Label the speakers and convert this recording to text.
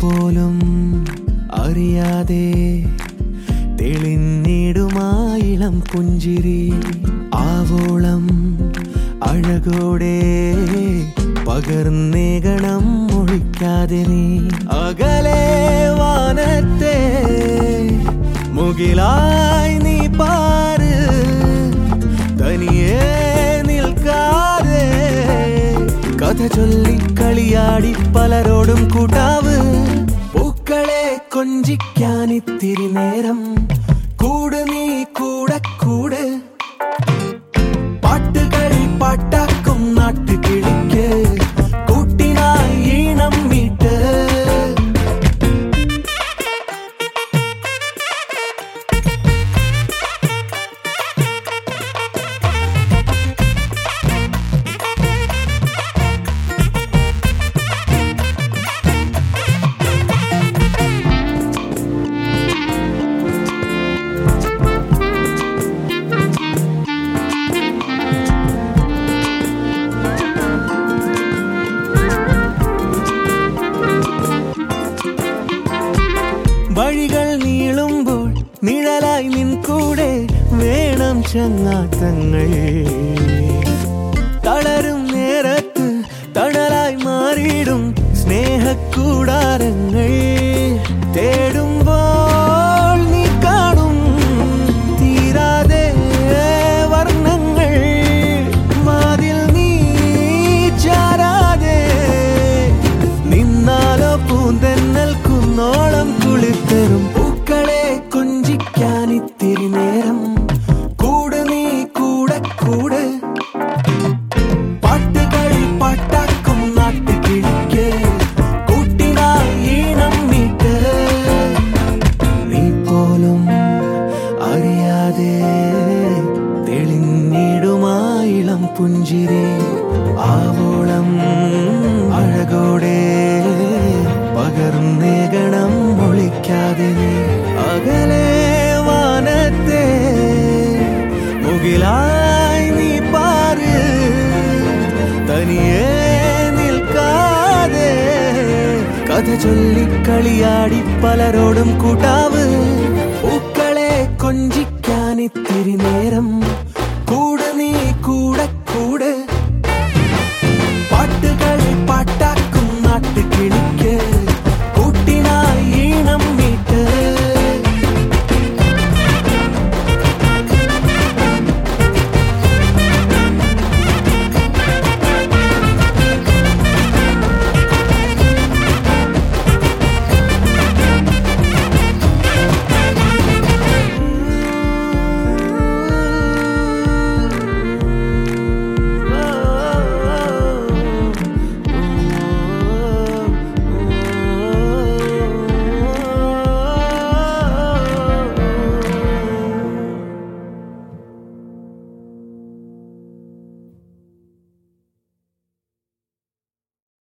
Speaker 1: പോലും അറിയാതെ തെളിഞ്ഞിടുമായിളം പുഞ്ചിരി ആവോളം അഴകോടെ പകർന്നേകണം ഒഴിക്കാതെ നീ അകലെ വാനത്തെ മുകിലായി നീ പാര് തനിയെ നിൽക്കാതെ കഥ ചൊല്ലി കളിയാടി പലരോടും കൂട്ടാവ് പൂക്കളെ കൊഞ്ചിക്കാൻ ഇത്തിരി നേരം കൂട് നീ കൂടെ കൂട് പാട്ടുകളിൽ പാട്ടാക്കും നാട്ടുകിളിക്ക് കൂട്ടിനായി ഈണം മീട്ട് വഴികൾ നീളുമ്പോൾ നിഴലായി നിൻ കൂടെ വേണം ചങ്ങാത്തങ്ങൾ തളരും നേരത്ത് തണലായി മാറിയിടും സ്നേഹക്കൂടാരങ്ങൾ തേടുമ്പോൾ നീ കാണും തീരാതെ വർണ്ണങ്ങൾ വാതിൽ നീ ചാരാതെ നിന്നാലോ പൂന്തെന്നൽ കുന്നോളം കുളിത്തരും പൂക്കളെ കൊഞ്ചിക്കാൻ ഇത്തിരി നേരം കൂട് നീ കൂടെ കൂട് പാട്ടുകളിൽ പാട്ടാക്കും നാട്ടുകിളിക്ക് കൂട്ടിനായി ഈണം മീട്ട് നീ പോലും അറിയാതെ തെളിഞ്ഞിടുമായിളം പുഞ്ചിരി ആവോളം അഴകോടെ പകർന്നേകണം ഒളിക്കാതെ നീ അകലെ വാനത്തെ മുകിലായി നീ പാര് തനിയെ നിൽക്കാതെ കഥ ചൊല്ലി കളിയാടി പലരോടും കൂട്ടാവ് പൂക്കളെ കൊഞ്ചിക്കാൻ ഇത്തിരി നേരം കൂടെ നീ കൂടെ കൂടെ